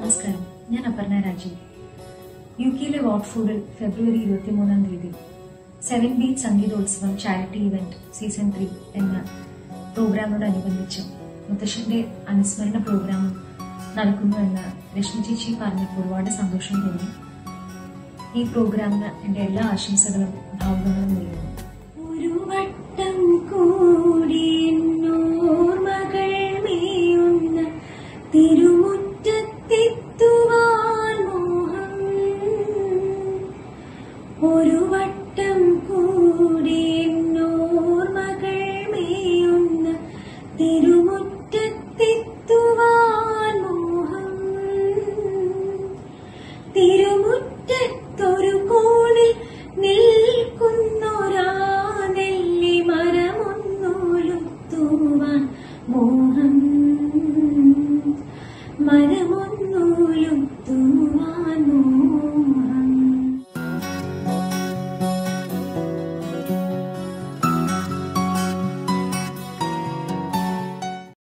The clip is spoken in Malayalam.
നമസ്കാരം ഞാൻ അപർണ രാജീവ് യു കെയിലെ വാട്ട്ഫോർഡിൽ ഫെബ്രുവരി ഇരുപത്തിമൂന്നാം തീയതി സെവൻ ബീറ്റ് സംഗീതോത്സവം ചാരിറ്റി ഇവന്റ് സീസൺ ത്രീ എന്ന പ്രോഗ്രാമിനോടനുബന്ധിച്ച് മുത്തശ്ശന്റെ അനുസ്മരണ പ്രോഗ്രാം നടക്കുന്നു എന്ന് രശ്മി ചേച്ചി പറഞ്ഞപ്പോൾ ഒരുപാട് സന്തോഷം തോന്നി ഈ പ്രോഗ്രാമിന് എന്റെ എല്ലാ ആശംസകളും ഭാവുകങ്ങളും നേരുന്നു ഒരു വട്ടം കൂടി എന്നോർമകൾ മേയുന്ന തിരു